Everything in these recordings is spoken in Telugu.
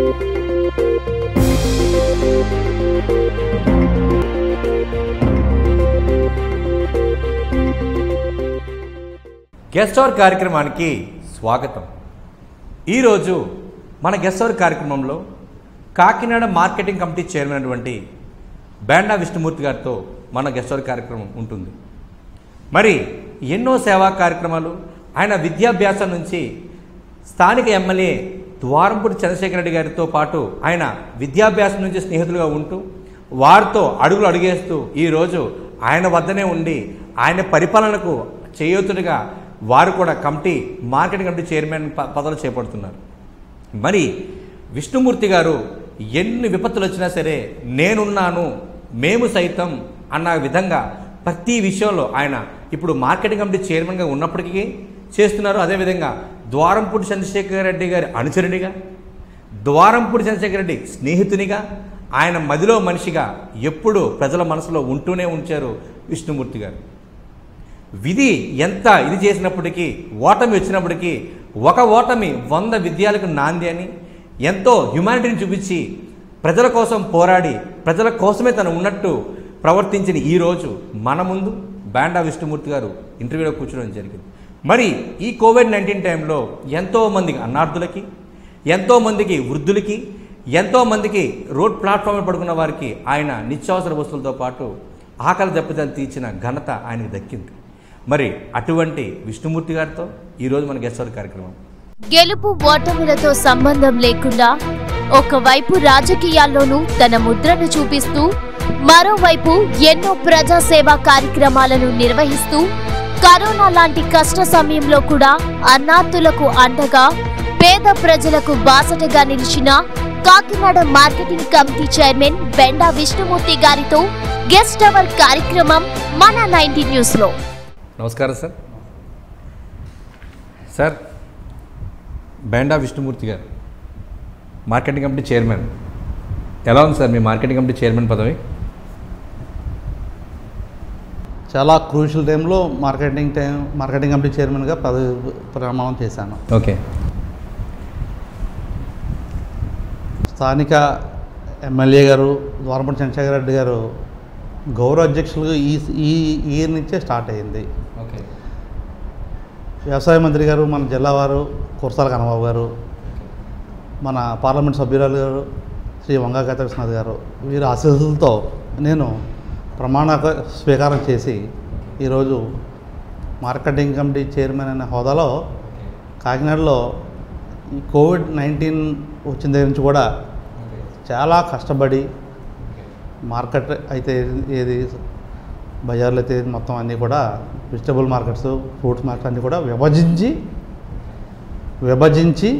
గెస్ట్ అవర్ కార్యక్రమానికి స్వాగతం ఈరోజు మన గెస్ట్ అవర్ కార్యక్రమంలో కాకినాడ మార్కెటింగ్ కమిటీ చైర్మన్ అయినటువంటి బేండా విష్ణుమూర్తి గారితో మన గెస్ట్ అవర్ కార్యక్రమం ఉంటుంది మరి ఎన్నో సేవా కార్యక్రమాలు ఆయన విద్యాభ్యాసం నుంచి స్థానిక ఎమ్మెల్యే ద్వారంపూడి చంద్రశేఖర రెడ్డి గారితో పాటు ఆయన విద్యాభ్యాసం నుంచి స్నేహితులుగా ఉంటూ వారితో అడుగులు అడుగేస్తూ ఈరోజు ఆయన వద్దనే ఉండి ఆయన పరిపాలనకు చేయూతుడిగా వారు కూడా కమిటీ మార్కెటింగ్ కమిటీ చైర్మన్ ప- పదవులు చేపడుతున్నారు మరి విష్ణుమూర్తి గారు ఎన్ని విపత్తులు వచ్చినా సరే నేనున్నాను మేము సైతం అన్న విధంగా ప్రతి విషయంలో ఆయన ఇప్పుడు మార్కెటింగ్ కమిటీ చైర్మన్గా ఉన్నప్పటికీ చేస్తున్నారు అదేవిధంగా ద్వారంపూడి చంద్రశేఖర్ రెడ్డి గారి అనుచరుడిగా ద్వారంపూడి చంద్రశేఖర్ రెడ్డి స్నేహితునిగా ఆయన మదిలో మనిషిగా ఎప్పుడూ ప్రజల మనసులో ఉంటూనే ఉంచారు విష్ణుమూర్తి గారు విధి ఎంత ఇది చేసినప్పటికీ ఓటమి వచ్చినప్పటికీ ఒక ఓటమి వంద విద్యాలకు నాంది అని ఎంతో హ్యుమానిటీని చూపించి ప్రజల కోసం పోరాడి ప్రజల కోసమే తను ఉన్నట్టు ప్రవర్తించిన ఈ రోజు మన ముందు బాండా విష్ణుమూర్తి గారు ఇంటర్వ్యూలో కూర్చోవడం జరిగింది మరి ఈ కోవిడ్ నైన్టీన్ టైంలో ఎంతో మందికి అన్నార్థులకి ఎంతో మందికి వృద్ధులకి ఎంతో మందికి రోడ్ ప్లాట్ఫామ్ పడుకున్న వారికి ఆయన నిత్యావసర వస్తువులతో పాటు ఆకలి దెబ్బతలు తీర్చిన ఘనత ఆయనకు దక్కింది మరి అటువంటి విష్ణుమూర్తి గారితో ఈరోజు మన గెస్ట్ అవర్ కార్యక్రమం గెలుపు ఓటమిలతో సంబంధం లేకుండా ఒకవైపు రాజకీయాల్లోనూ తన ముద్రను చూపిస్తూ మరోవైపు ఎన్నో ప్రజాసేవా కార్యక్రమాలను నిర్వహిస్తూ కరోనా లాంటి కష్ట సమయంలో కూడా అన్నార్థులకు అండగా పేద ప్రజలకు బాసటగా నిలిచిన Kakinada marketing committee chairman Benda Vishnumurthy గారితో గెస్ట్ అవర్ కార్యక్రమం మన నైన్టీ న్యూస్ లో నమస్కారం సార్ సార్ బేండా విష్ణుమూర్తి గారు మార్కెటింగ్ కమిటీ చైర్మన్ ఎలా ఉంది సార్ మీ మార్కెటింగ్ కమిటీ చైర్మన్ పదవి చాలా క్రూషియల్ టైంలో మార్కెటింగ్ టైం మార్కెటింగ్ కమిటీ చైర్మన్గా పదవి ప్రమాణం చేశాను ఓకే స్థానిక ఎమ్మెల్యే గారు ద్వారపూడి చంద్రశేఖర రెడ్డి గారు గౌరవ అధ్యక్షులుగా ఈ ఈ ఇయర్ నుంచే స్టార్ట్ అయ్యింది ఓకే వ్యవసాయ మంత్రి గారు మన జిల్లా వారు కురసాల కన్నబాబు గారు మన పార్లమెంట్ సభ్యురాలు గారు శ్రీ వంగా కృష్ణనాథ్ గారు వీరి ఆశీస్సులతో నేను ప్రమాణ స్వీకారం చేసి ఈరోజు మార్కెటింగ్ కమిటీ చైర్మన్ అనే హోదాలో కాకినాడలో ఈ కోవిడ్ నైన్టీన్ వచ్చిన దగ్గర నుంచి కూడా చాలా కష్టపడి మార్కెట్ అయితే ఏది బజార్లో అయితే ఏది మొత్తం అన్నీ కూడా వెజిటబుల్ మార్కెట్స్ ఫ్రూట్స్ మార్కెట్ అన్నీ కూడా విభజించి విభజించి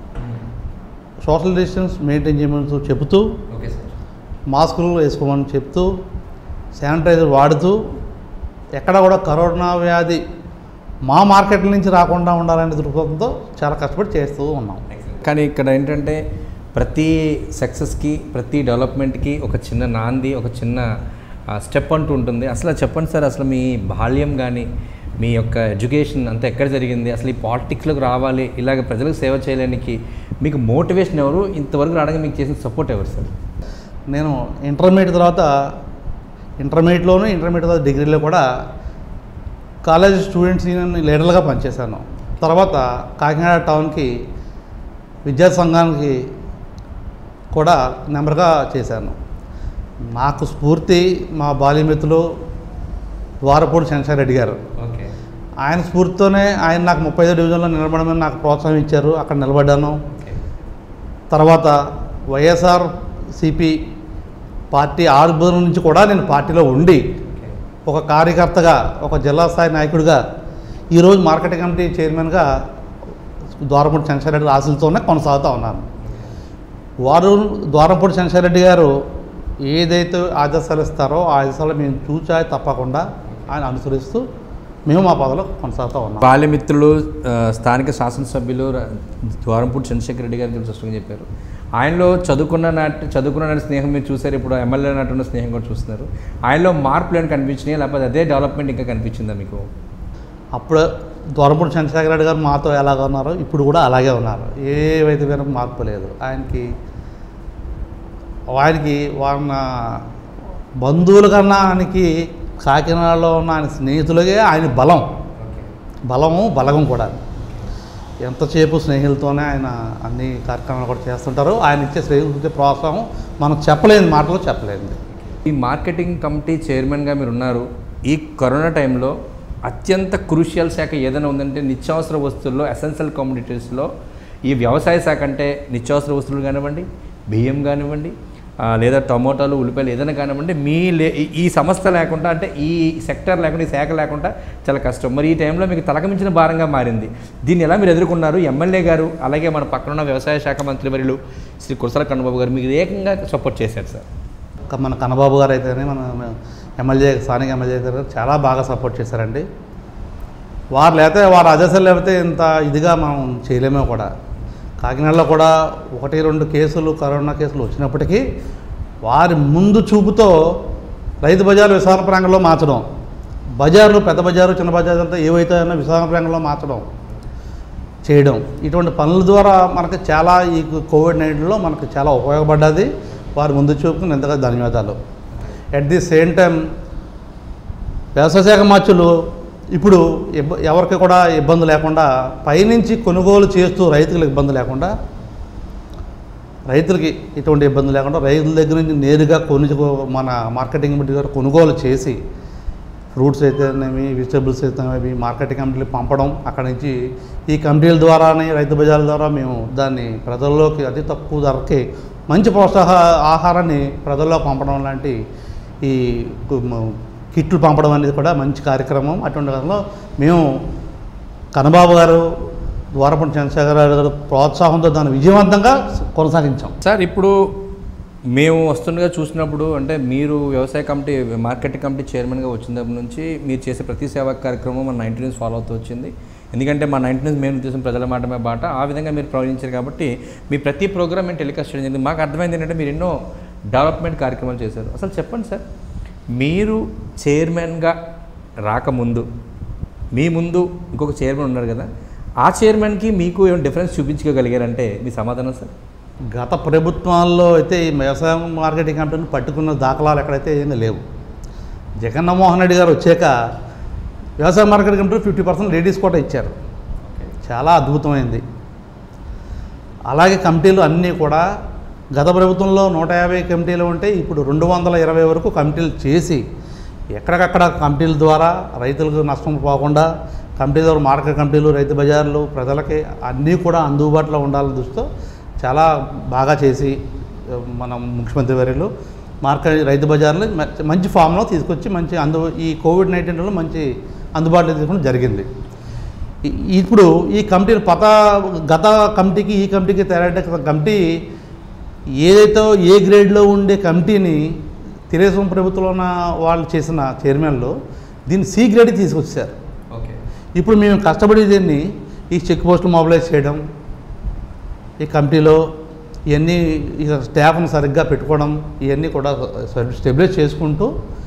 సోషల్ డిస్టెన్స్ మెయింటైన్ చేయమని చెబుతూ ఓకే సార్ మాస్కులు వేసుకోమని చెప్తూ శానిటైజర్ వాడుతూ ఎక్కడ కూడా కరోనా వ్యాధి మా మార్కెట్ల నుంచి రాకుండా ఉండాలనే దృక్పథంతో చాలా కష్టపడి చేస్తూ ఉన్నాం కానీ ఇక్కడ ఏంటంటే ప్రతి సక్సెస్కి ప్రతి డెవలప్మెంట్కి ఒక చిన్న నాంది ఒక చిన్న స్టెప్ అంటూ ఉంటుంది అసలు చెప్పండి సార్ అసలు మీ బాల్యం కానీ మీ యొక్క ఎడ్యుకేషన్ అంతా ఎక్కడ జరిగింది అసలు ఈ పాలిటిక్స్లోకి రావాలి ఇలాగ ప్రజలకు సేవ చేయడానికి మీకు మోటివేషన్ ఎవరు ఇంతవరకు రావడానికి మీకు చేసిన సపోర్ట్ ఎవరు సార్ నేను ఇంటర్మీడియట్ తర్వాత ఇంటర్మీడియట్లోను ఇంటర్మీడియట్ తర్వాత డిగ్రీలో కూడా కాలేజ్ స్టూడెంట్స్ యూనియన్ లీడర్గా పనిచేశాను తర్వాత కాకినాడ టౌన్కి విద్యా సంఘానికి కూడా నెంబర్గా చేశాను నాకు స్ఫూర్తి మా బాల్యమిత్రులు ద్వారపూడి చంద్రశేఖర రెడ్డి గారు ఓకే ఆయన స్ఫూర్తితోనే ఆయన నాకు ముప్పై ఐదో డివిజన్లో నిలబడమని నాకు ప్రోత్సాహం ఇచ్చారు అక్కడ నిలబడ్డాను ఓకే తర్వాత వైఎస్ఆర్ సిపి పార్టీ ఆవిర్భావం నుంచి కూడా నేను పార్టీలో ఉండి ఒక కార్యకర్తగా ఒక జిల్లా స్థాయి నాయకుడిగా ఈరోజు మార్కెటింగ్ కమిటీ చైర్మన్గా ద్వారపూడి చంద్రశేఖర రెడ్డి ఆశలతోనే కొనసాగుతూ ఉన్నాను వారు ద్వారంపూడి చంద్రశేఖర రెడ్డి గారు ఏదైతే ఆదేశాలు ఇస్తారో ఆ ఆదేశాలు మేము చూచా తప్పకుండా ఆయన అనుసరిస్తూ మేము మా పదవిలో కొనసాగుతూ ఉన్నాం బాల్యమిత్రులు ఆ, స్థానిక శాసనసభ్యులు ర- ద్వారంపూడి చంద్రశేఖర్ రెడ్డి గారి గురించి స్పష్టంగా చెప్పారు ఆయనలో చదువుకున్న నాటి చదువుకున్న నాటి స్నేహం మీరు చూసారు ఇప్పుడు ఎమ్మెల్యే నాటి ఉన్న స్నేహం కూడా చూస్తున్నారు ఆయనలో మార్పులు ఏమైనా కనిపించినాయి లేకపోతే అదే డెవలప్మెంట్ ఇంకా కనిపించిందా మీకు అప్పుడు ద్వారపూడి చంద్రశేఖర రెడ్డి గారు మాతో ఎలాగ ఉన్నారో ఇప్పుడు కూడా అలాగే ఉన్నారు ఏవైతే వేరే మార్పు లేదు ఆయనకి వారికి వాళ్ళ బంధువుల కన్నా ఆయనకి కాకినాడలో ఉన్న ఆయన స్నేహితులకే ఆయన బలం బలము బలగం కూడా ఎంతసేపు స్నేహితులతోనే ఆయన అన్ని కార్యక్రమాలు కూడా చేస్తుంటారు ఆయన ఇచ్చే స్నేహితులకి ప్రోత్సాహం మనం చెప్పలేని మాటలు చెప్పలేదు ఈ మార్కెటింగ్ కమిటీ చైర్మన్గా మీరు ఉన్నారు ఈ కరోనా టైంలో అత్యంత క్రూషియల్ శాఖ ఏదైనా ఉందంటే నిత్యావసర వస్తువుల్లో ఎసెన్షియల్ కమ్యూనిటీస్లో ఈ వ్యవసాయ శాఖ అంటే నిత్యావసర వస్తువులు కానివ్వండి బియ్యం కానివ్వండి ఆ, లేదా టమోటాలు ఉల్లిపాయలు ఏదైనా కానివ్వండి మీ లే ఈ- ఈ సంస్థ లేకుండా అంటే ఈ సెక్టర్ లేకుండా ఈ శాఖ లేకుండా చాలా కష్టం మరి ఈ టైంలో మీకు తలకమించిన భారంగా మారింది దీన్ని ఎలా మీరు ఎదుర్కొన్నారు ఎమ్మెల్యే గారు అలాగే మన పక్కనున్న వ్యవసాయ శాఖ మంత్రి వర్యులు శ్రీ కురసాల కన్నబాబు గారు మీకు ఏకంగా సపోర్ట్ చేశారు సార్ క- మన కన్నబాబు గారు అయితేనే మన ఎమ్మెల్యే స్థానిక ఎమ్మెల్యే గారు చాలా బాగా సపోర్ట్ చేశారండి వారు లేకపోతే వారు ఆదేశాలు లేకపోతే ఇంత ఇదిగా మనం చేయలేమో కూడా కాకినాడలో కూడా ఒకటి రెండు కేసులు కరోనా కేసులు వచ్చినప్పటికీ వారి ముందు చూపుతో రైతు బజారు విశాఖ ప్రాంగంలో మార్చడం బజార్లు పెద్ద బజారు చిన్న బజారు అంతా ఏవైతే ఉన్నా విశాఖ ప్రాంగంలో మార్చడం చేయడం ఇటువంటి పనుల ద్వారా మనకు చాలా ఈ కోవిడ్ నైన్టీన్లో మనకు చాలా ఉపయోగపడ్డది వారి ముందు చూపుకుని ఎంతగా ధన్యవాదాలు అట్ ది సేమ్ టైం వ్యవసాయ శాఖ మార్చులు ఇప్పుడు ఇబ్బ ఎవరికి కూడా ఇబ్బంది లేకుండా పైనుంచి కొనుగోలు చేస్తూ రైతులకు ఇబ్బంది లేకుండా రైతులకి ఎటువంటి ఇబ్బంది లేకుండా రైతుల దగ్గర నుంచి నేరుగా కొను మన మార్కెటింగ్ కమిటీ గారు కొనుగోలు చేసి ఫ్రూట్స్ అయితేనేమి వెజిటబుల్స్ అయితేనేమి మార్కెటింగ్ కమిటీలు పంపడం అక్కడి నుంచి ఈ కమిటీల ద్వారానే రైతు బజార్ల ద్వారా మేము దాన్ని ప్రజల్లోకి అతి తక్కువ ధరకి మంచి ప్రోత్సాహ ఆహారాన్ని ప్రజల్లో పంపడం లాంటి ఈ కు- మ- కిట్లు పంపడం అనేది కూడా మంచి కార్యక్రమం అటువంటి దానిలో మేము కన్నబాబు గారు ద్వారపూడి చంద్రశేఖర గారు ప్రోత్సాహంతో దాన్ని విజయవంతంగా కొనసాగించాం సార్ ఇప్పుడు మేము వస్తుండగా చూసినప్పుడు అంటే మీరు వ్యవసాయ కమిటీ మార్కెటింగ్ కమిటీ చైర్మన్గా వచ్చినప్పటి నుంచి మీరు చేసే ప్రతి సేవా కార్యక్రమం మన నైన్టీ న్యూస్ ఫాలో అవుతూ వచ్చింది ఎందుకంటే మా నైన్టీ న్యూస్ మెయిన్ ఉద్దేశం ప్రజల మాటమే బాట ఆ విధంగా మీరు ప్రవహించారు కాబట్టి మీ ప్రతి ప్రోగ్రామ్ మేము టెలికాస్ట్ చేయడం జరిగింది మాకు అర్థమైంది ఏంటంటే మీరు ఎన్నో డెవలప్మెంట్ కార్యక్రమాలు చేశారు అసలు చెప్పండి సార్ మీరు చైర్మన్గా రాకముందు మీ ముందు ఇంకొక చైర్మన్ ఉన్నారు కదా ఆ చైర్మన్కి మీకు ఏమైనా డిఫరెన్స్ చూపించగలిగారంటే మీ సమాధానం సార్ గత ప్రభుత్వాల్లో అయితే ఈ వ్యవసాయ మార్కెటింగ్ కంపెనీని పట్టుకున్న దాఖలాలు ఎక్కడైతే ఏమీ లేవు జగన్మోహన్ రెడ్డి గారు వచ్చాక వ్యవసాయ marketing company fifty percent ladies కూడా ఇచ్చారు చాలా అద్భుతమైంది అలాగే కమిటీలు అన్నీ కూడా గత ప్రభుత్వంలో నూట యాభై కమిటీలు ఉంటే ఇప్పుడు రెండు వందల ఇరవై వరకు కమిటీలు చేసి ఎక్కడికక్కడ కమిటీల ద్వారా రైతులకు నష్టం పోకుండా కమిటీ ద్వారా మార్కెట్ కమిటీలు రైతు బజార్లు ప్రజలకి అన్నీ కూడా అందుబాటులో ఉండాలని దృష్టితో చాలా బాగా చేసి మన ముఖ్యమంత్రి వర్యులు మార్కెట్ రైతు బజార్లు మంచి- మంచి ఫామ్లో తీసుకొచ్చి మంచి అందు ఈ కోవిడ్ నైన్టీన్లో మంచి అందుబాటులో తీసుకోవడం జరిగింది ఈ- ఇప్పుడు ఈ కమిటీలు పత గత కమిటీకి ఈ కమిటీకి తేడా కమిటీ ఏదైతే ఏ గ్రేడ్లో ఉండే కమిటీని తెలుగుదేశం ప్రభుత్వంలో ఉన్న వాళ్ళు చేసిన చైర్మన్లు దీన్ని సి గ్రేడ్ తీసుకొచ్చారు ఓకే ఇప్పుడు మేము కష్టపడి దీన్ని ఈ చెక్ పోస్టులు మొబిలైజ్ చేయడం ఈ కమిటీలో ఇవన్నీ ఇక స్టాఫ్ను సరిగ్గా పెట్టుకోవడం ఇవన్నీ కూడా స్టెబిలైజ్ చేసుకుంటూ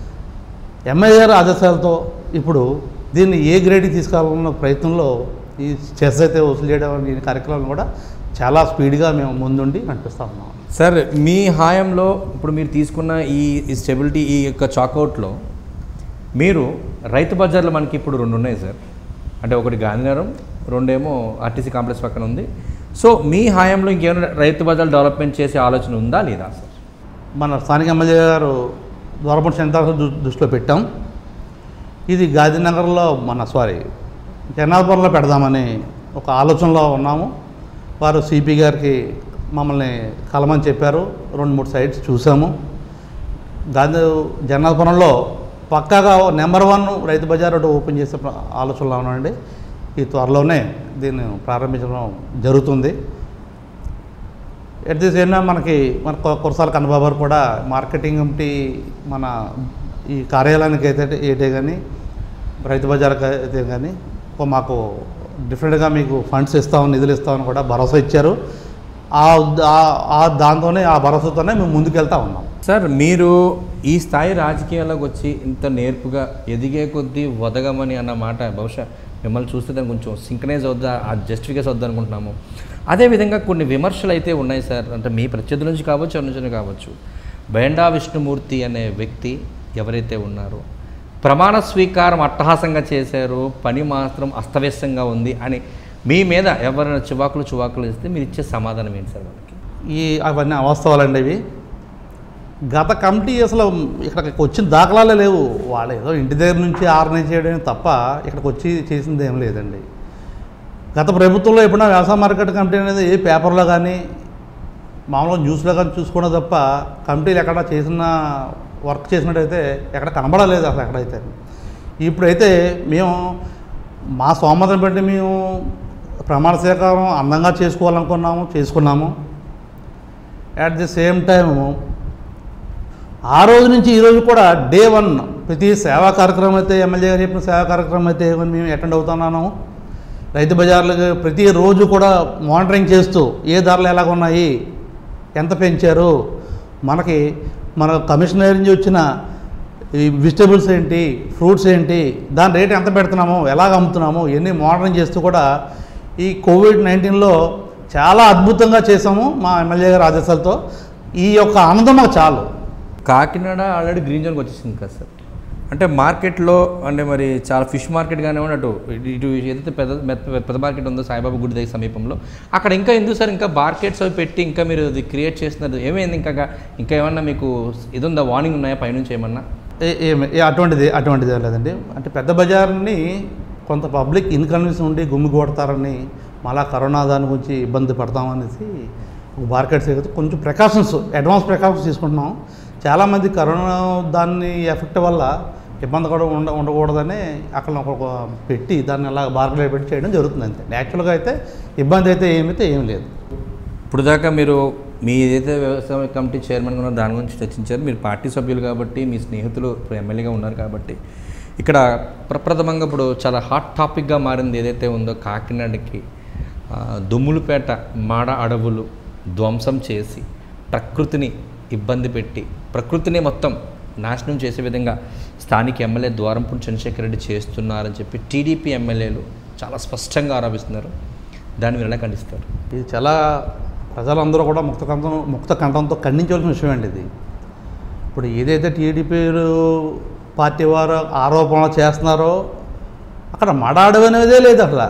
ఎంఐ గారి ఆదేశాలతో ఇప్పుడు దీన్ని ఏ గ్రేడ్కి తీసుకెళ్ళాలన్న ప్రయత్నంలో ఈ చెస్ అయితే వసూలు చేయడం అనే ఈ కార్యక్రమాలు కూడా చాలా స్పీడ్గా మేము ముందుండి నడిపిస్తూ ఉన్నాం సార్ మీ హాయంలో ఇప్పుడు మీరు తీసుకున్న ఈ ఈ స్టెబిలిటీ ఈ యొక్క చాకౌట్లో మీరు రైతు బజార్లు మనకి ఇప్పుడు రెండు ఉన్నాయి సార్ అంటే ఒకటి గాంధీనగరం రెండేమో ఆర్టీసీ కాంప్లెక్స్ పక్కన ఉంది సో మీ హాయంలో ఇంకేమైనా రైతు బజార్ డెవలప్మెంట్ చేసే ఆలోచన ఉందా లేదా సార్ మన స్థానిక ఎమ్మెల్యే గారు ద్వారపూడి సెంటర్ దృష్టిలో పెట్టాం ఇది గాంధీనగర్లో మన సారీ జనార్దనంలో పెడదామని ఒక ఆలోచనలో ఉన్నాము వారు సిపి గారికి మమ్మల్ని కలమని చెప్పారు రెండు మూడు సైట్స్ చూసాము గాంధీ జనార్దనంలో పక్కాగా నెంబర్ వన్ రైతు బజార్ ఒకటి ఓపెన్ చేసే ప్ర- ఆలోచనలో ఉన్నామండి ఈ త్వరలోనే దీన్ని ప్రారంభించడం జరుగుతుంది ఎట్ ది సేమ్ టైం మనకి మన కొ- కురసాల కన్నబాబు గారు కూడా మార్కెటింగ్ కమిటీ మన ఈ కార్యాలయానికి అయితే అయితే కానీ రైతు బజార్కి అయితే కానీ ఒక మాకు డిఫరెంట్గా మీకు ఫండ్స్ ఇస్తామని నిధులు ఇస్తామని కూడా భరోసా ఇచ్చారు ఆ ఆ- ఆ దాంతోనే ఆ భరోసాతోనే మేము ముందుకెళ్తా ఉన్నాం సార్ మీరు ఈ స్థాయి రాజకీయాల్లోకి వచ్చి ఇంత నేర్పుగా ఎదిగే కొద్దీ వదగమని అన్న మాట బహుశా మిమ్మల్ని చూస్తే దాన్ని కొంచెం సింక్రనైజ్ అవుద్దా ఆ జస్టిఫికేస్ అవుద్దా అనుకుంటున్నాము అదేవిధంగా కొన్ని విమర్శలు అయితే ఉన్నాయి సార్ అంటే మీ ప్రత్యర్థుల నుంచి కావచ్చు ఎవరి నుంచి కావచ్చు బేండా విష్ణుమూర్తి అనే వ్యక్తి ఎవరైతే ఉన్నారో ప్రమాణ స్వీకారం అట్టహాసంగా చేశారు పని మాత్రం అస్తవ్యస్తంగా ఉంది అని మీ మీద ఎవరైనా చువాకులు చువాకులు ఇస్తే మీరు ఇచ్చే సమాధానం ఏంటి సార్ వాళ్ళకి ఈ అవన్నీ అవాస్తవాలండి ఇవి గత కమిటీ అసలు ఇక్కడికి వచ్చిన దాఖలాలే లేవు వాళ్ళు ఏదో ఇంటి దగ్గర నుంచి ఆర్గనైజ్ చేయడం తప్ప ఇక్కడికి వచ్చి చేసింది ఏం లేదండి గత ప్రభుత్వంలో ఎప్పుడైనా వ్యవసాయ మార్కెట్ కమిటీ అనేది ఏ పేపర్లో కానీ మామూలుగా న్యూస్లో కానీ చూసుకోవడం తప్ప కమిటీలు ఎక్కడ చేసిన వర్క్ చేసినట్టయితే ఎక్కడ కనబడలేదు అసలు ఎక్కడైతే ఇప్పుడైతే మేము మా సోమతం బట్టి మేము ప్రమాణ స్వీకారం అందంగా చేసుకోవాలనుకున్నాము చేసుకున్నాము అట్ ది సేమ్ టైము ఆ రోజు నుంచి ఈ రోజు కూడా డే వన్ ప్రతి సేవా కార్యక్రమం అయితే ఎమ్మెల్యే గారు చెప్పిన సేవా కార్యక్రమం అయితే మేము అటెండ్ అవుతున్నాము రైతు బజార్లకు ప్రతిరోజు కూడా మానిటరింగ్ చేస్తూ ఏ ధరలు ఎలాగ ఉన్నాయి ఎంత పెంచారు మనకి మన కమిషనర్ నుంచి వచ్చిన ఈ వెజిటబుల్స్ ఏంటి ఫ్రూట్స్ ఏంటి దాని రేట్ ఎంత పెడుతున్నాము ఎలాగ అమ్ముతున్నాము ఇవన్నీ మానిటరింగ్ చేస్తూ కూడా ఈ కోవిడ్ నైన్టీన్లో చాలా అద్భుతంగా చేసాము మా ఎమ్మెల్యే గారి ఆదేశాలతో ఈ యొక్క ఆనందం మాకు చాలు కాకినాడ ఆల్రెడీ గ్రీన్ జోన్కి వచ్చేసింది కదా సార్ అంటే మార్కెట్లో అంటే మరి చాలా ఫిష్ మార్కెట్ కానివ్వండి అటు ఇటు- ఇటు ఏదైతే పెద్ద మెత్త- పెద్ద మార్కెట్ ఉందో సాయిబాబా గుడి దగ్గర సమీపంలో అక్కడ ఇంకా ఎందుకు సార్ ఇంకా మార్కెట్స్ అవి పెట్టి ఇంకా మీరు అది క్రియేట్ చేస్తున్నారు ఏమైంది ఇంకా ఇంకా ఏమన్నా మీకు ఇది ఉందా వార్నింగ్ ఉన్నాయా పైనుంచి ఏమన్నా ఏ- ఏమి ఏ అటువంటిది అటువంటిది ఏం లేదండి అంటే పెద్ద బజార్ని కొంత పబ్లిక్ ఇన్కన్వీనియన్స్ ఉండి గుమ్మి కొడతారని మళ్ళా కరోనా దాని గురించి ఇబ్బంది పడతామనేసి మార్కెట్స్ అయితే కొంచెం ప్రికాషన్స్ అడ్వాన్స్ ప్రికాషన్స్ తీసుకుంటున్నాం చాలామంది కరోనా దాన్ని ఎఫెక్ట్ వల్ల ఇబ్బంది కూడా ఉండ ఉండకూడదని అక్కడ ఒక పెట్టి దాన్ని అలా బార్గెట్ పెట్టి చేయడం జరుగుతుంది అంతే యాక్చువల్గా అయితే ఇబ్బంది అయితే ఏమైతే ఏం లేదు ఇప్పుడు దాకా మీరు మీ ఏదైతే వ్యవసాయ కమిటీ చైర్మన్గా ఉన్నారో దాని గురించి చర్చించారు మీరు పార్టీ సభ్యులు కాబట్టి మీ స్నేహితులు ఇప్పుడు ఎమ్మెల్యేగా ఉన్నారు కాబట్టి ఇక్కడ ప్రప్రథమంగా ఇప్పుడు చాలా హాట్ టాపిక్గా మారింది ఏదైతే ఉందో కాకినాడకి ఆ, దుమ్ములపేట మాడ అడవులు ధ్వంసం చేసి ప్రకృతిని ఇబ్బంది పెట్టి ప్రకృతిని మొత్తం నాశనం చేసే విధంగా స్థానిక ఎమ్మెల్యే ద్వారంపూడి చంద్రశేఖర్ రెడ్డి చేస్తున్నారని చెప్పి టీడీపీ ఎమ్మెల్యేలు చాలా స్పష్టంగా ఆరోపిస్తున్నారు దాన్ని మీరు ఎలా ఖండిస్తారు ఇది చాలా ప్రజలందరూ కూడా ముక్త కంఠం ముక్త కంఠంతో ఖండించవలసిన విషయం అండి ఇది ఇప్పుడు ఏదైతే టీడీపీ పార్టీ వారు ఆరోపణలు చేస్తున్నారో అక్కడ మడాడు అనేదే లేదు అసలు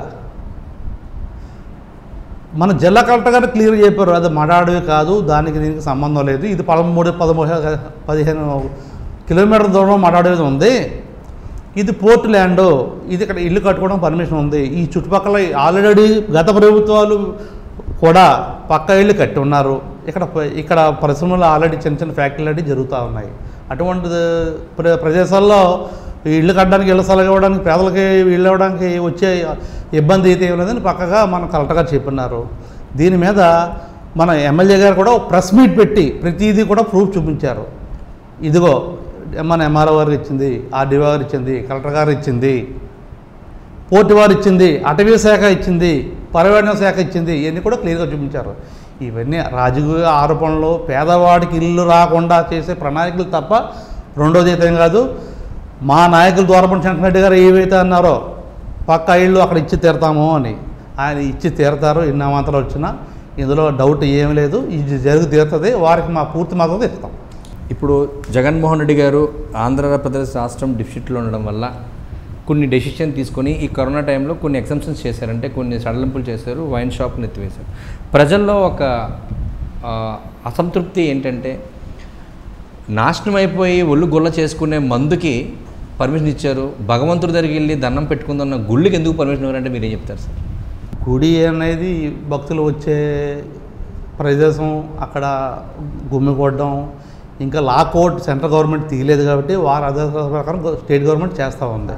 మన జిల్లా కలెక్టర్ గారు క్లియర్ చెప్పారు అది మడాడవి కాదు దానికి దీనికి సంబంధం లేదు ఇది పదమూడు పదమూడు పదిహేను కిలోమీటర్ల దూరం మడాడవి ఉంది ఇది పోర్ట్ ల్యాండ్ ఇది ఇక్కడ ఇల్లు కట్టుకోవడం పర్మిషన్ ఉంది ఈ చుట్టుపక్కల ఆల్రెడీ గత ప్రభుత్వాలు కూడా పక్క ఇల్లు కట్టి ఉన్నారు ఇక్కడ ప- ఇక్కడ పరిశ్రమలు ఆల్రెడీ చిన్న చిన్న ఫ్యాక్టరీలు అనేవి జరుగుతూ ఉన్నాయి అటువంటి ప్ర ప్రదేశాల్లో ఈ ఇల్లు కట్టడానికి ఇళ్ళ స్థలం ఇవ్వడానికి పేదలకి ఇల్లు ఇవ్వడానికి వచ్చే ఇబ్బంది అయితే ఏం లేదని పక్కగా మన కలెక్టర్ గారు చెప్పినారు దీని మీద మన ఎమ్మెల్యే గారు కూడా ప్రెస్ మీట్ పెట్టి ప్రతిదీ కూడా ప్రూఫ్ చూపించారు ఇదిగో మన ఎంఆర్ఓ గారు ఇచ్చింది ఆర్డీఓ గారు ఇచ్చింది కలెక్టర్ గారు ఇచ్చింది పోర్టు వారు ఇచ్చింది అటవీ శాఖ ఇచ్చింది పర్యావరణ శాఖ ఇచ్చింది ఇవన్నీ కూడా క్లియర్గా చూపించారు ఇవన్నీ రాజకీయ ఆరోపణలు పేదవాడికి ఇల్లు రాకుండా చేసే ప్రణాళికలు తప్ప రెండోది అయితే ఏం కాదు మా నాయకులు ద్వారపండి శంకరెడ్డి గారు ఏవైతే అన్నారో పక్క ఇళ్ళు అక్కడ ఇచ్చి తీరతాము అని ఆయన ఇచ్చి తీరతారు ఎన్ని అవాంతరాలు వచ్చినా ఇందులో డౌట్ ఏమీ లేదు ఇది జరిగి తీరుతుంది వారికి మా పూర్తి మద్దతు ఇస్తాం ఇప్పుడు జగన్మోహన్ రెడ్డి గారు ఆంధ్రప్రదేశ్ రాష్ట్రం డిఫిసిట్లో ఉండడం వల్ల కొన్ని డెసిషన్ తీసుకొని ఈ కరోనా టైంలో కొన్ని ఎగ్జామ్షన్స్ చేశారంటే కొన్ని సడలింపులు చేశారు వైన్ షాప్ని ఎత్తివేశారు ప్రజల్లో ఒక ఆ, అసంతృప్తి ఏంటంటే నాశనం అయిపోయి ఒళ్ళు గుల్ల చేసుకునే మందుకి పర్మిషన్ ఇచ్చారు భగవంతుడి దగ్గరికి వెళ్ళి దండం పెట్టుకుందన్న గుళ్ళకి ఎందుకు పర్మిషన్ ఇవ్వరంటే మీరు ఏం చెప్తారు సార్ గుడి అనేది భక్తులు వచ్చే ప్రదేశం అక్కడ గుమ్మికొట్టడం ఇంకా లా కోర్ట్ సెంట్రల్ గవర్నమెంట్ తీయలేదు కాబట్టి వారి ఆదేశాల ప్రకారం గో- స్టేట్ గవర్నమెంట్ చేస్తూ ఉంది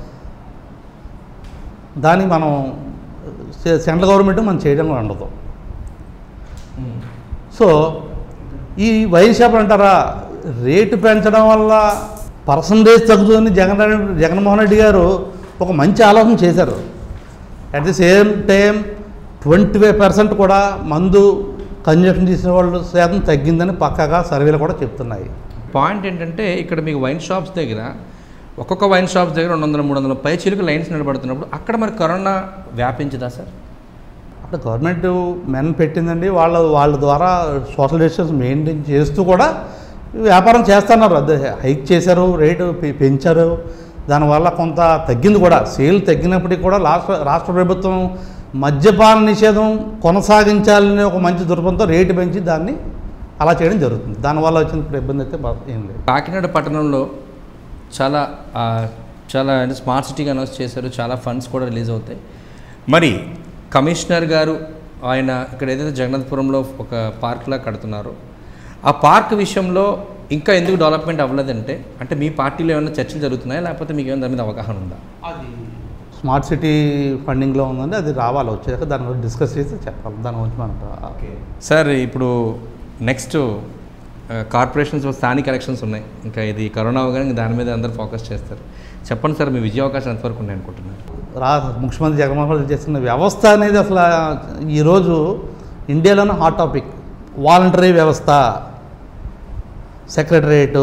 దానికి మనం సె- సెంట్రల్ గవర్నమెంట్ మనం చేయడం కూడా ఉండదు సో ఈ వైన్ షాపులు అంటారా రేటు పెంచడం వల్ల పర్సంటేజ్ తగ్గుతుందని జగన్ రెడ్డి జగన్మోహన్ రెడ్డి గారు ఒక మంచి ఆలోచన చేశారు at the same time twenty five percent కూడా మందు కన్జప్షన్ చేసిన వాళ్ళు శాతం తగ్గిందని పక్కాగా సర్వేలు కూడా చెప్తున్నాయి పాయింట్ ఏంటంటే ఇక్కడ మీకు వైన్ షాప్స్ దగ్గర ఒక్కొక్క వైన్ షాప్స్ దగ్గర రెండు వందల మూడు వందల పై చిలుకు లైన్స్ నిలబడుతున్నప్పుడు అక్కడ మరి కరోనా వ్యాపించదా సార్ అక్కడ గవర్నమెంట్ మెన్ పెట్టిందండి వాళ్ళ వాళ్ళ ద్వారా సోషల్ డిస్టెన్స్ మెయింటైన్ చేస్తూ కూడా వ్యాపారం చేస్తున్నారు అదే హైక్ చేశారు రేటు పె- పెంచారు దానివల్ల కొంత తగ్గింది కూడా సేల్ తగ్గినప్పటికీ కూడా రాష్ట్ర రాష్ట్ర ప్రభుత్వం మద్యపాన నిషేధం కొనసాగించాలనే ఒక మంచి దృక్పథంతో రేటు పెంచి దాన్ని అలా చేయడం జరుగుతుంది దానివల్ల వచ్చిన ఇప్పుడు ఇబ్బంది అయితే బా- ఏం లేదు కాకినాడ పట్టణంలో చాలా ఆ, చాలా అంటే స్మార్ట్ సిటీగా అనౌన్స్ చేశారు చాలా ఫండ్స్ కూడా రిలీజ్ అవుతాయి మరి కమిషనర్ గారు ఆయన ఇక్కడ ఏదైతే జగన్నాథపురంలో ఒక పార్క్లా కడుతున్నారో ఆ పార్క్ విషయంలో ఇంకా ఎందుకు డెవలప్మెంట్ అవ్వలేదంటే అంటే మీ పార్టీలో ఏమైనా చర్చలు జరుగుతున్నాయా లేకపోతే మీకు ఏమైనా దాని మీద అవగాహన ఉందా స్మార్ట్ సిటీ ఫండింగ్లో ఉందండి అది రావాలి వచ్చాక దాని గురించి డిస్కస్ చేసి చెప్పాలి దాని గురించి మనకు సార్ ఇప్పుడు నెక్స్ట్ కార్పొరేషన్స్ స్థానిక ఎలక్షన్స్ ఉన్నాయి ఇంకా ఇది కరోనా అవగానే ఇంకా దాని మీద అందరూ ఫోకస్ చేస్తారు చెప్పండి సార్ మీ విజయ అవకాశం ఎంతవరకు ఉన్నాయి అనుకుంటున్నారు రా ముఖ్యమంత్రి జగన్మోహన్ రెడ్డి చేస్తున్న వ్యవస్థ అనేది అసలు ఈరోజు ఇండియాలోనే హాట్ టాపిక్ వాలంటరీ వ్యవస్థ సెక్రటరేటు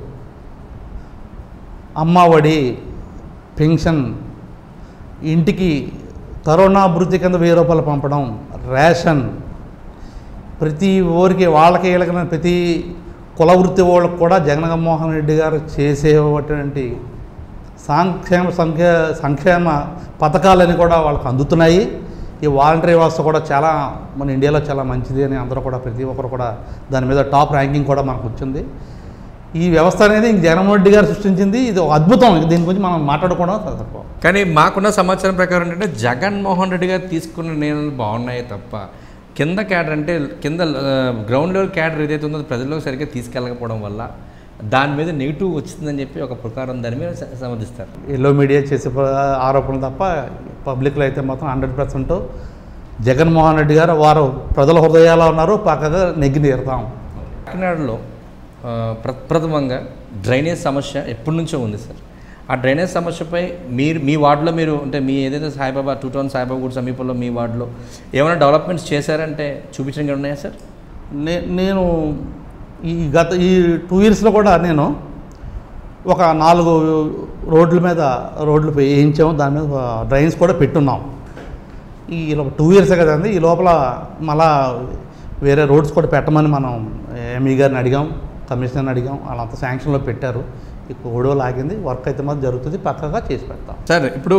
అమ్మఒడి పెన్షన్ ఇంటికి కరోనా అభివృద్ధి కింద వెయ్యి రూపాయలు పంపడం రేషన్ ప్రతి ఊరికి వాళ్ళకి వీళ్ళకి ప్రతి కుల వృత్తి వాళ్ళకి కూడా జగన్మోహన్ రెడ్డి గారు చేసేటువంటి సంక్షేమ సంఖ్య సంక్షేమ పథకాలని కూడా వాళ్ళకి అందుతున్నాయి ఈ వాలంటరీ వ్యవస్థ కూడా చాలా మన ఇండియాలో చాలా మంచిది అని అందరూ కూడా ప్రతి ఒక్కరు కూడా దాని మీద టాప్ ర్యాంకింగ్ కూడా మనకు వచ్చింది ఈ వ్యవస్థ అనేది ఇంక జగన్మోహన్ రెడ్డి గారు సృష్టించింది ఇది ఒక అద్భుతం ఇంక దీని గురించి మనం మాట్లాడుకోవడం తక్కువ కానీ మాకున్న సమాచారం ప్రకారం ఏంటంటే జగన్మోహన్ రెడ్డి గారు తీసుకున్న నిర్ణయాలు బాగున్నాయి తప్ప కింద క్యాడర్ అంటే కింద గ్రౌండ్ లెవెల్ క్యాడర్ ఏదైతే ఉందో అది ప్రజల్లోకి సరిగ్గా తీసుకెళ్ళకపోవడం వల్ల దాని మీద నెగిటివ్ వచ్చిందని చెప్పి ఒక ప్రకారం దాని మీద స- సమర్థిస్తారు ఎల్లో మీడియా చేసే ప- ఆరోపణలు తప్ప పబ్లిక్లో అయితే మాత్రం హండ్రెడ్ పర్సెంట్ జగన్మోహన్ రెడ్డి గారు వారు ప్రజల హృదయాల్లో ఉన్నారు పక్కగా నెగ్గి తీరుతాం కాకినాడలో ఆ, ప్రప్రథమంగా డ్రైనేజ్ సమస్య ఎప్పటి నుంచో ఉంది సార్ ఆ డ్రైనేజ్ సమస్యపై మీరు మీ వార్డులో మీరు అంటే మీ ఏదైతే సాయిబాబా టూ టౌన్ సాయిబాబా గుడి సమీపంలో మీ వార్డులో ఏమైనా డెవలప్మెంట్స్ చేశారంటే చూపించడం ఉన్నాయా సార్ నే నేను ఈ గత ఈ టూ ఇయర్స్లో కూడా నేను ఒక నాలుగు రోడ్ల మీద రోడ్లు వేయించాము దాని మీద డ్రైన్స్ కూడా పెట్టున్నాం ఈ లోపల టూ ఇయర్స్ కదండి ఈ లోపల మళ్ళా వేరే రోడ్స్ కూడా పెట్టమని మనం ఎంఈ గారిని అడిగాం కమిషనర్ని అడిగాం వాళ్ళంతా శాంక్షన్లో పెట్టారు ఈ గొడవ లాగింది వర్క్ అయితే మాత్రం జరుగుతుంది పక్కగా చేసి పెడతాం సార్ ఇప్పుడు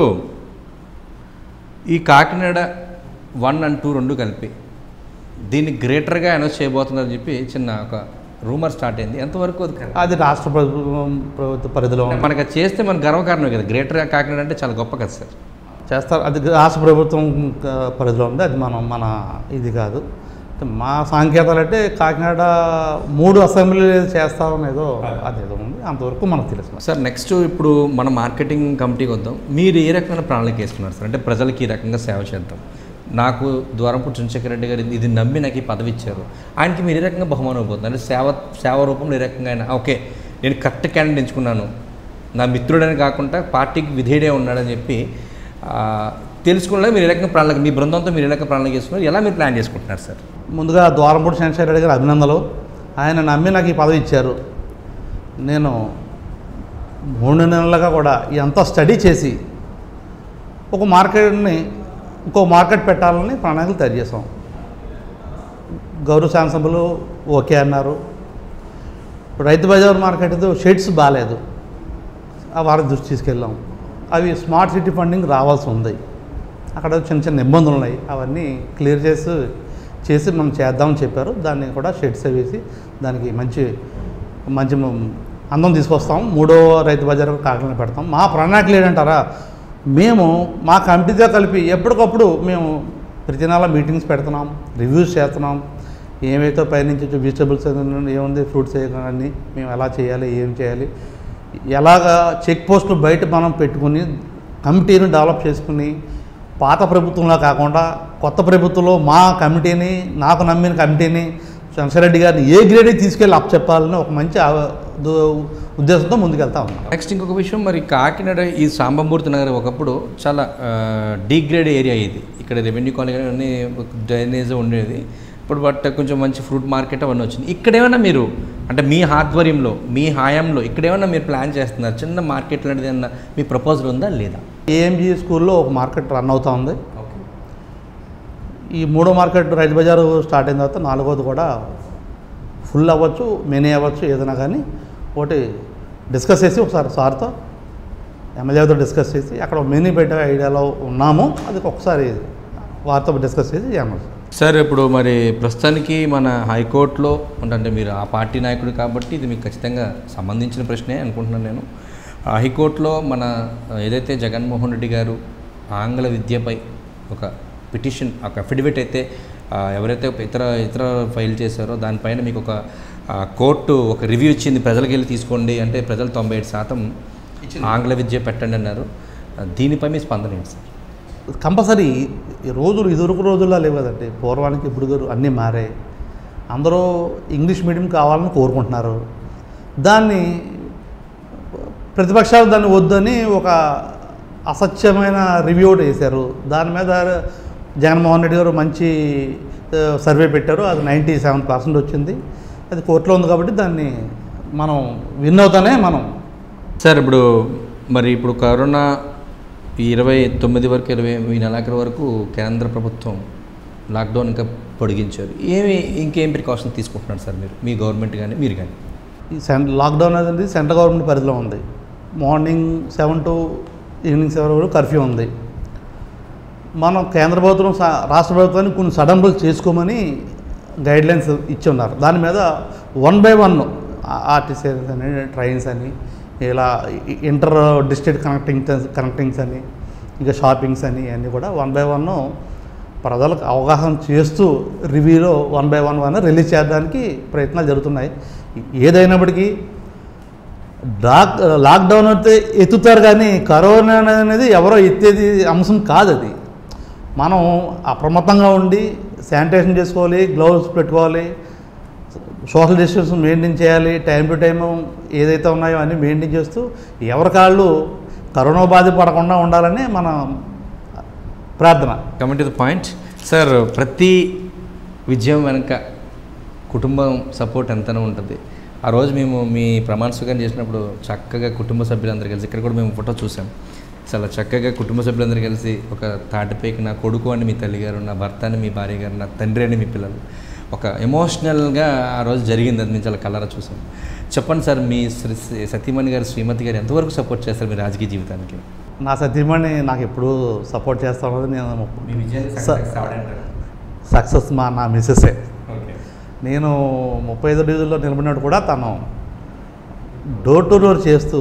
ఈ కాకినాడ వన్ అండ్ టూ రెండు కలిపి దీన్ని గ్రేటర్గా అనౌన్స్ చేయబోతున్నారని చెప్పి చిన్న ఒక రూమర్ స్టార్ట్ అయింది ఎంతవరకు అది correct? అది రాష్ట్ర ప్రభుత్వం ప్రభుత్వ పరిధిలో ఉంది. మనకి అది చేస్తే మన గర్వకారణం కదా గ్రేటర్ కాకినాడ అంటే చాలా గొప్ప కదా సార్ చేస్తారు అది రాష్ట్ర ప్రభుత్వం ఆ, పరిధిలో ఉంది అది మనం మన ఇది కాదు మా సాంకేతాలు అంటే కాకినాడ మూడు అసెంబ్లీలు చేస్తామనేదో అదేదో ఉంది అంతవరకు మనకు తెలుసు సార్ నెక్స్ట్ ఇప్పుడు మన మార్కెటింగ్ కమిటీకి వద్దాం మీరు ఏ రకమైన ప్రణాళిక వేసుకున్నారు సార్ అంటే ప్రజలకి ఈ రకంగా సేవ చేద్దాం నాకు ద్వారంపూడి చంద్రశేఖర్ రెడ్డి గారు ఇది నమ్మి నాకు ఈ పదవి ఇచ్చారు ఆయనకి మీరు ఏ రకంగా బహుమానం ఇవ్వబోతున్నారు అంటే సేవ సేవ రూపంలో ఏ రకంగా ఆయన ఓకే నేను కరెక్ట్ క్యాండిడేట్ ఎంచుకున్నాను నా మిత్రుడని కాకుండా పార్టీకి విధేయుడే ఉన్నాడని చెప్పి ఆ, తెలుసుకున్నది మీరు ఏ రకంగా ప్రణాళిక మీ బృందంతో మీరు ఏ రకంగా ప్రణాళిక చేసుకున్నారు ఎలా మీరు ప్లాన్ చేసుకుంటున్నారు సార్ ముందుగా ద్వారంపూడి చంద్రశేఖర రెడ్డి గారు అభినందనలు ఆయన నమ్మి నాకు ఈ పదవి ఇచ్చారు నేను మూడు నెలలుగా కూడా ఎంత స్టడీ చేసి ఒక మార్కెట్ని ఇంకో మార్కెట్ పెట్టాలని ప్రణాళికలు తయారు చేసాం గౌరవ శాసనసభలు ఓకే అన్నారు రైతు బజార్ మార్కెట్ ఏదో షెడ్స్ బాగాలేదు ఆ వారి దృష్టి తీసుకెళ్ళాం అవి స్మార్ట్ సిటీ ఫండింగ్ రావాల్సి ఉంది అక్కడ చిన్న చిన్న ఇబ్బందులు ఉన్నాయి అవన్నీ క్లియర్ చేసి చేసి మనం చేద్దామని చెప్పారు దాన్ని కూడా షెడ్స్ వేసి దానికి మంచి మంచి మ- అందం తీసుకొస్తాం మూడో రైతు బజార్ కాకినాడ పెడతాం మా ప్రణాళికలు ఏంటంటారా మేము మా కమిటీతో కలిపి ఎప్పటికప్పుడు మేము ప్రతి నెల మీటింగ్స్ పెడుతున్నాం రివ్యూస్ చేస్తున్నాం ఏమైతే పైనుంచి వెజిటబుల్స్ ఏముంది ఫ్రూట్స్ కానీ మేము ఎలా చేయాలి ఏం చేయాలి ఎలాగా చెక్ పోస్టులు బయట మనం పెట్టుకుని కమిటీని డెవలప్ చేసుకుని పాత ప్రభుత్వంలో కాకుండా కొత్త ప్రభుత్వంలో మా కమిటీని నాకు నమ్మిన కమిటీని శంకరెడ్డి గారిని ఏ గ్రేడ్కి తీసుకెళ్ళి అప్ చెప్పాలని ఒక మంచి ఆ- దు- ఉద్దేశంతో ముందుకెళ్తా ఉన్నాం నెక్స్ట్ ఇంకొక విషయం మరి కాకినాడ ఈ సాంబమూర్తి నగర్ ఒకప్పుడు చాలా డీగ్రేడ్ ఏరియా ఇది ఇక్కడ రెవెన్యూ కాలనీ డ్రైనేజ్ ఉండేది ఇప్పుడు బట్ కొంచెం మంచి ఫ్రూట్ మార్కెట్ అవన్నీ వచ్చింది ఇక్కడ ఏమైనా మీరు అంటే మీ ఆధ్వర్యంలో మీ హాయంలో ఇక్కడ ఏమైనా మీరు ప్లాన్ చేస్తున్నారు చిన్న మార్కెట్ లాంటిది ఏమన్నా మీ ప్రపోజల్ ఉందా లేదా ఏఎంజీ స్కూల్లో ఒక మార్కెట్ రన్ అవుతూ ఉంది ఈ మూడో మార్కెట్ రైతు బజారు స్టార్ట్ అయిన తర్వాత నాలుగోది కూడా ఫుల్ అవ్వచ్చు మెనీ అవ్వచ్చు ఏదైనా కానీ ఒకటి డిస్కస్ చేసి ఒకసారి సార్తో ఎమ్మెల్యేతో డిస్కస్ చేసి అక్కడ మెనీ పెట్టే ఐడియాలో ఉన్నాము అది ఒకసారి వారితో డిస్కస్ చేసి చేయమని సార్ ఇప్పుడు మరి ప్రస్తుతానికి మన హైకోర్టులో అంటే మీరు ఆ పార్టీ నాయకుడు కాబట్టి ఇది మీకు ఖచ్చితంగా సంబంధించిన ప్రశ్నే అనుకుంటున్నాను నేను ఆ హైకోర్టులో మన ఏదైతే జగన్మోహన్ రెడ్డి గారు ఆంగ్ల విద్యపై ఒక పిటిషన్ ఒక అఫిడవిట్ అయితే ఆ, ఎవరైతే ఇతర ఇతర ఫైల్ చేశారో దానిపైన మీకు ఒక ఆ, కోర్టు ఒక రివ్యూ ఇచ్చింది ప్రజలకు వెళ్ళి తీసుకోండి అంటే ప్రజలు తొంభై ఏడు శాతం ఆంగ్ల విద్య పెట్టండి అన్నారు ఆ, దీనిపై మీ స్పందన ఏంటి సార్ కంపల్సరీ ఈ రోజులు ఇదివరకు రోజుల్లో లేవు కదండి పూర్వానికి ఇప్పుడు అన్నీ మారాయి అందరూ ఇంగ్లీష్ మీడియం కావాలని కోరుకుంటున్నారు దాన్ని ప్రతిపక్షాలు దాన్ని వద్దని ఒక అసత్యమైన రివ్యూ ఒకటి వేశారు దాని మీద జగన్మోహన్ రెడ్డి గారు మంచి ఆ, సర్వే పెట్టారు అది నైంటీ సెవెన్ పర్సెంట్ వచ్చింది అది కోర్టులో ఉంది కాబట్టి దాన్ని మనం విన్ అవుతానే మనం సార్ ఇప్పుడు మరి ఇప్పుడు కరోనా ఈ ఇరవై తొమ్మిది వరకు ఇరవై ఈ నెలాఖరు వరకు కేంద్ర ప్రభుత్వం లాక్డౌన్ ఇంకా పొడిగించారు ఏమి ఇంకేం ప్రికాషన్ తీసుకుంటున్నారు సార్ మీరు మీ గవర్నమెంట్ కానీ మీరు కానీ ఈ సెంట్ లాక్డౌన్ అనేది సెంట్రల్ గవర్నమెంట్ పరిధిలో ఉంది morning seven to evening seven వరకు కర్ఫ్యూ ఉంది మనం కేంద్ర ప్రభుత్వం స- రాష్ట్ర ప్రభుత్వాన్ని కొన్ని సడన్బుల్ చేసుకోమని గైడ్లైన్స్ ఇచ్చి ఉన్నారు దాని మీద వన్ బై వన్ ఆర్టీసీస్ అని ట్రైన్స్ అని ఇలా ఇ- ఇంటర్ డిస్ట్రిక్ట్ కనెక్టింగ్ కనెక్టింగ్స్ అని ఇంకా షాపింగ్స్ అని ఇవన్నీ కూడా వన్ బై వన్ ప్రజలకు అవగాహన చేస్తూ రివ్యూలో one by one one release చేయడానికి ప్రయత్నాలు జరుగుతున్నాయి ఏదైనప్పటికీ లాక్ లాక్డౌన్ అయితే ఎత్తుతారు కానీ కరోనా అనేది ఎవరో ఎత్తేది అంశం కాదు అది మనం అప్రమత్తంగా ఉండి శానిటైజేషన్ చేసుకోవాలి గ్లౌస్ పెట్టుకోవాలి సోషల్ డిస్టెన్స్ మెయింటైన్ చేయాలి టైం టు టైం ఏదైతే ఉన్నాయో అన్నీ మెయింటైన్ చేస్తూ ఎవరి కాళ్ళు కరోనా బాధ పడకుండా ఉండాలని మన ప్రార్థన coming to the point sir ప్రతి విజయం వెనక కుటుంబం సపోర్ట్ ఎంతనో ఉంటుంది ఆ రోజు మేము మీ ప్రమాణ స్వీకారం చేసినప్పుడు చక్కగా కుటుంబ సభ్యులందరూ కలిసి ఇక్కడ కూడా మేము ఫోటో చూసాం చాలా చక్కగా కుటుంబ సభ్యులందరూ కలిసి ఒక తాటిపైకి నా కొడుకు అని మీ తల్లిగారు నా భర్త అని మీ భార్య గారు నా తండ్రి అని మీ పిల్లలు ఒక ఎమోషనల్గా ఆ రోజు జరిగింది అది మేము చాలా కలరా చూసాం చెప్పండి సార్ మీ శ్రీ సతీమణి గారు శ్రీమతి గారు ఎంతవరకు సపోర్ట్ చేస్తారు మీ రాజకీయ జీవితానికి నా సతీమణి నాకు ఎప్పుడు సపోర్ట్ చేస్తా ఉన్నది నేను మీ విజయాన్ని స- సక్సెస్ మా నా మిస్సెసే నేను ముప్పై ఐదు డివిజన్లో నిలబడినప్పుడు కూడా తను డోర్ టు డోర్ చేస్తూ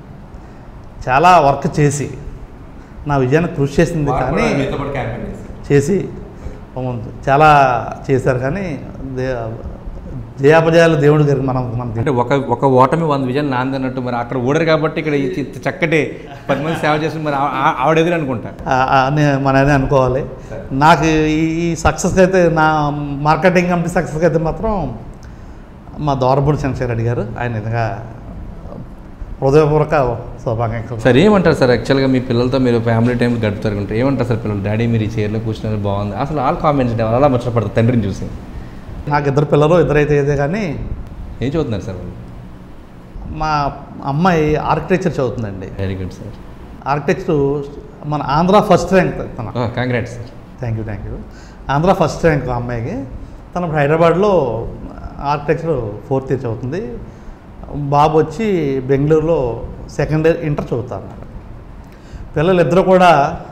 చాలా వర్క్ చేసి నా విజయాన్ని కృషి చేసింది కానీ చేసి పాపం చాలా చేశారు కానీ దే జయాపజయాలు దేవుడు గారు మనం మనం అంటే ఒక ఒక ఓటమి వంద విజయాలు నాంది అన్నట్టు మరి అక్కడ ఓడరు కాబట్టి ఇక్కడ ఈ చి- చక్కటి పది మంది సేవ చేసి మరి ఆ- ఆ- ఆవిడ ఎదురు అనుకుంటా ఆ- ఆ అని మన అదే అనుకోవాలి నాకు ఈ ఈ సక్సెస్ అయితే నా మార్కెటింగ్ కంపెనీ సక్సెస్ అయితే మాత్రం మా దోరపూడి చంద్రశేఖర్ రెడ్డి గారు ఆయన నిజంగా హృదయపూర్వక శుభాకాంక్షలు సార్ ఏమంటారు సార్ యాక్చువల్గా మీ పిల్లలతో మీరు ఫ్యామిలీ టైం గడుపుతారు అంటే ఏమంటారు సార్ పిల్లలు డాడీ మీరు ఈ చైర్లో కూర్చున్నారు బాగుంది అసలు ఆల్ కామెంట్స్ అలా ముచ్చటపడతారు తండ్రిని చూసి నాకు ఇద్దరు పిల్లలు ఇద్దరైతే అయితే కానీ ఏం చదువుతున్నారు సార్ వాళ్ళు మా అమ్మాయి ఆర్కిటెక్చర్ చదువుతుందండి వెరీ గుడ్ సార్ ఆర్కిటెక్చర్ మన ఆంధ్ర ఫస్ట్ ర్యాంక్ తన congrats sir thank you thank you Andhra first rank ఆ అమ్మాయికి తను ఇప్పుడు హైదరాబాద్లో ఆర్కిటెక్చర్ ఫోర్త్ ఇయర్ చదువుతుంది బాబు వచ్చి బెంగళూరులో సెకండ్ ఇయర్ ఇంటర్ చదువుతారు పిల్లలిద్దరూ కూడా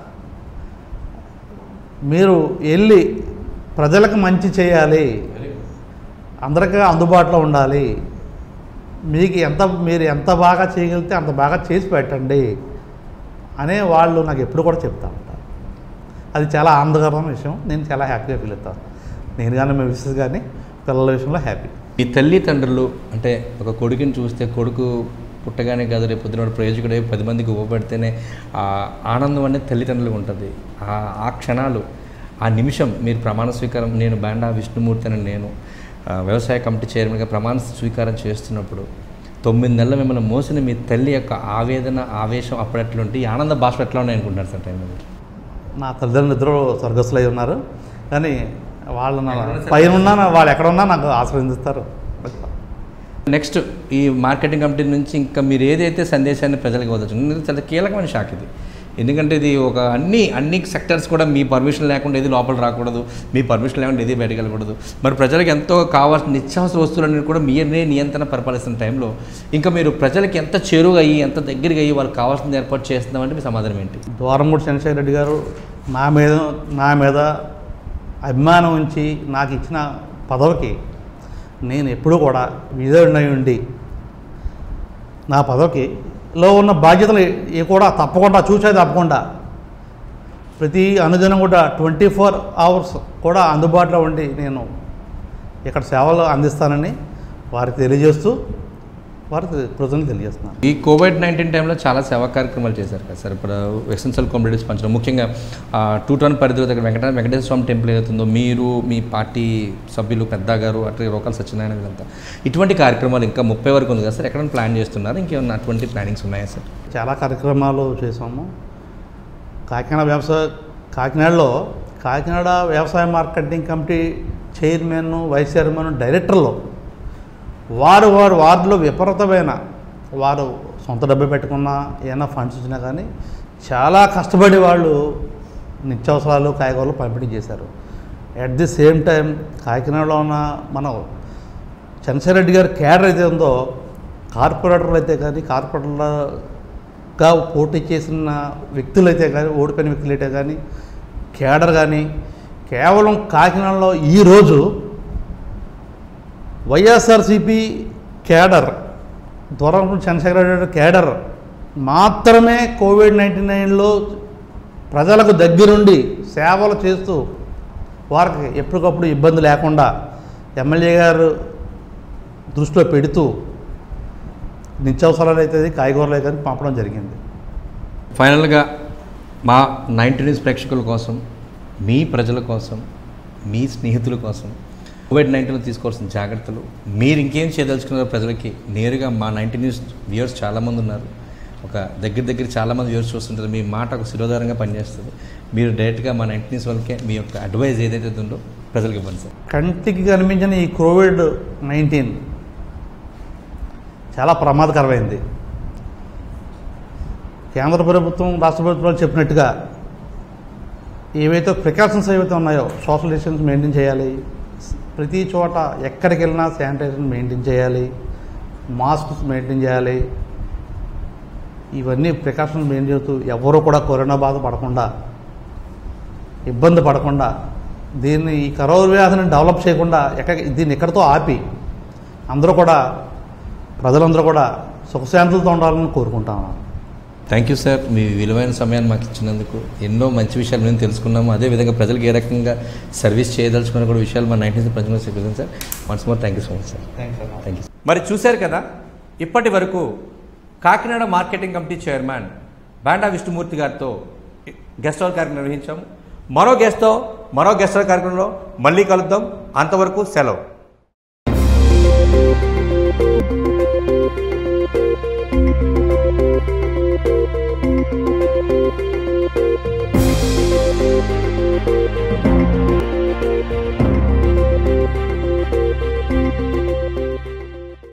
మీరు వెళ్ళి ప్రజలకు మంచి చేయాలి అందరికీ అందుబాటులో ఉండాలి మీకు ఎంత మీరు ఎంత బాగా చేయగలిగితే అంత బాగా చేసి పెట్టండి అనే వాళ్ళు నాకు ఎప్పుడు కూడా చెప్తా ఉంటారు అది చాలా ఆనందకరమైన విషయం నేను చాలా హ్యాపీగా ఫీల్ అవుతాను నేను కానీ మీ మిస్సెస్ కానీ పిల్లల విషయంలో హ్యాపీ ఈ తల్లిదండ్రులు అంటే ఒక కొడుకుని చూస్తే కొడుకు పుట్టగానే కాదు రేపు పొద్దున వాడు ప్రయోజకుడై పది మందికి ఉపపెడితేనే ఆ ఆనందం అనేది తల్లిదండ్రులకు ఉంటుంది ఆ ఆ క్షణాలు ఆ నిమిషం మీరు ప్రమాణ స్వీకారం నేను బాండా విష్ణుమూర్తి అని నేను ఆ, వ్యవసాయ కమిటీ చైర్మన్గా ప్రమాణ స్వీకారం చేస్తున్నప్పుడు తొమ్మిది నెలలు మిమ్మల్ని మోసిన మీ తల్లి యొక్క ఆవేదన ఆవేశం అప్పుడు ఎట్లుంటే ఈ ఆనంద భాష ఎట్లా ఉన్నాయి అనుకుంటున్నారు సార్ టైంలో మీరు నా తల్లిదండ్రులు ఇద్దరు స్వర్గస్థులై ఉన్నారు కానీ వాళ్ళు నా పైన ఉన్నా నా- వాళ్ళు ఎక్కడ ఉన్నా నాకు ఆశ్రయించుస్తారు నెక్స్ట్ ఈ మార్కెటింగ్ కమిటీ నుంచి ఇంకా మీరు ఏదైతే సందేశాన్ని ప్రజలకు ఇవ్వచ్చు ఇది చాలా కీలకమైన శాఖ ఇది ఎందుకంటే ఇది ఒక అన్ని అన్ని సెక్టర్స్ కూడా మీ పర్మిషన్ లేకుండా ఏది లోపల రాకూడదు మీ పర్మిషన్ లేకుండా ఏది బయటకు వెళ్ళకూడదు మరి ప్రజలకు ఎంతో కావాల్సిన నిత్యావసర వస్తువులన్నీ కూడా మీరే నియంత్రణ పరిపాలిస్తున్న టైంలో ఇంకా మీరు ప్రజలకు ఎంత చేరుగా అయ్యి ఎంత దగ్గరగా అయ్యి వాళ్ళకి కావాల్సింది ఏర్పాటు చేస్తున్నామంటే మీ సమాధానం ఏంటి ద్వారంపూడి చంద్రశేఖర్ రెడ్డి గారు నా మీద నా మీద అభిమానం ఉంచి నాకు ఇచ్చిన పదవికి నేను ఎప్పుడూ కూడా విధేయుడై ఉండి నా పదవికి లో ఉన్న బాధ్యతలు ఇవి కూడా తప్పకుండా చూసేది తప్పకుండా ప్రతి అనుదినం కూడా ట్వంటీ ఫోర్ అవర్స్ కూడా అందుబాటులో ఉండి నేను ఇక్కడ సేవలు అందిస్తానని వారికి తెలియజేస్తూ వారికి ప్రజలకు తెలియజేస్తున్నాను ఈ కోవిడ్ నైన్టీన్ టైంలో చాలా సేవా కార్యక్రమాలు చేశారు కదా సార్ ఇప్పుడు ఎసెన్షియల్ కామ్యూనిటీస్ పంచడం ముఖ్యంగా ఆ, టూ టౌన్ పరిధిలో దగ్గర వెంకట వెంకటేశ్వర స్వామి టెంపుల్ ఏదైతుందో మీరు మీ పార్టీ సభ్యులు పెద్ద గారు అట్లా రోకల్ సత్యనారాయణ వీళ్ళంతా ఇటువంటి కార్యక్రమాలు ఇంకా ముప్పై వరకు ఉంది కదా సార్ ఎక్కడైనా ప్లాన్ చేస్తున్నారు ఇంకేమన్నా అటువంటి ప్లానింగ్స్ ఉన్నాయా సార్ చాలా కార్యక్రమాలు చేసాము కాకినాడ వ్యవసాయ కాకినాడలో కాకినాడ వ్యవసాయ marketing committee chairman vice chairman డైరెక్టర్లు వారు వారు వార్డులో విపరీతమైన వారు సొంత డబ్బు పెట్టుకున్నా ఏమైనా ఫండ్స్ ఇచ్చినా కానీ చాలా కష్టపడి వాళ్ళు నిత్యావసరాలు కాయగూరలు పంపిణీ చేశారు అట్ ది సేమ్ టైం కాకినాడలో ఉన్న మన చంద్రశేఖర్ రెడ్డి గారి కేడర్ అయితే ఉందో కార్పొరేటర్లు అయితే కానీ కార్పొరేటర్లుగా పోటీ చేసిన వ్యక్తులు అయితే కానీ ఓడిపోయిన వ్యక్తులు అయితే కానీ కేడర్ కానీ కేవలం కాకినాడలో ఈరోజు వైఎస్ఆర్సిపి కేడర్ దూరం చంద్రశేఖర రెడ్డి గారి కేడర్ మాత్రమే కోవిడ్ నైంటీ నైన్లో ప్రజలకు దగ్గరుండి సేవలు చేస్తూ వారికి ఎప్పటికప్పుడు ఇబ్బంది లేకుండా ఎమ్మెల్యే గారు దృష్టిలో పెడుతూ నిత్యావసరాలు అయితే కాయగూరలు అయితే పంపడం జరిగింది ఫైనల్గా మా నైన్టీ న్యూస్ ప్రేక్షకుల కోసం మీ ప్రజల కోసం మీ స్నేహితుల కోసం కోవిడ్ నైన్టీన్లో తీసుకోవాల్సిన జాగ్రత్తలు మీరు ఇంకేం చేయదలుచుకున్నారో ప్రజలకి నేరుగా మా నైన్టీ న్యూస్ వ్యూవర్స్ చాలామంది ఉన్నారు ఒక దగ్గర దగ్గర చాలామంది వ్యూవర్స్ చూస్తుంటారు మీ మాట ఒక శిరోధారంగా పనిచేస్తుంది మీరు డైరెక్ట్గా మా నైన్టీ న్యూస్ వాళ్ళకే మీ యొక్క అడ్వైజ్ ఏదైతే ఉందో ప్రజలకు ఇవ్వండి సార్ కంటికి కనిపించిన ఈ కోవిడ్ నైన్టీన్ చాలా ప్రమాదకరమైంది కేంద్ర ప్రభుత్వం రాష్ట్ర ప్రభుత్వాలు చెప్పినట్టుగా ఏవైతే ప్రికాషన్స్ ఏవైతే ఉన్నాయో సోషల్ డిస్టెన్స్ మెయింటైన్ చేయాలి ప్రతి చోట ఎక్కడికి వెళ్ళినా శానిటైజేషన్ మెయింటైన్ చేయాలి మాస్క్స్ మెయింటైన్ చేయాలి ఇవన్నీ ప్రికాషన్స్ మెయింటైన్ చేస్తూ ఎవరు కూడా కరోనా బాధ పడకుండా ఇబ్బంది పడకుండా దీన్ని ఈ కరోనా వ్యాధిని డెవలప్ చేయకుండా ఎక్క దీన్ని ఎక్కడితో ఆపి అందరూ కూడా ప్రజలందరూ కూడా సుఖశాంతులతో ఉండాలని కోరుకుంటాను థ్యాంక్ యూ సార్ మీ విలువైన సమయాన్ని మాకు ఇచ్చినందుకు ఎన్నో మంచి విషయాలు మేము తెలుసుకున్నాము అదేవిధంగా ప్రజలకు ఏ రకంగా సర్వీస్ చేయదలుచుకున్న కూడా విషయాలు మా నైన్టీన్ ప్రజలు చెప్పారు sir once more thank you so much sir thank you మరి చూశారు కదా ఇప్పటి వరకు Kakinada marketing committee chairman Banda Vishnumurthy గారితో గెస్ట్ హౌస్ కార్యక్రమం నిర్వహించాము మరో గెస్ట్తో మరో గెస్ట్ హౌస్ కార్యక్రమంలో మళ్ళీ కలుద్దాం అంతవరకు సెలవు Thank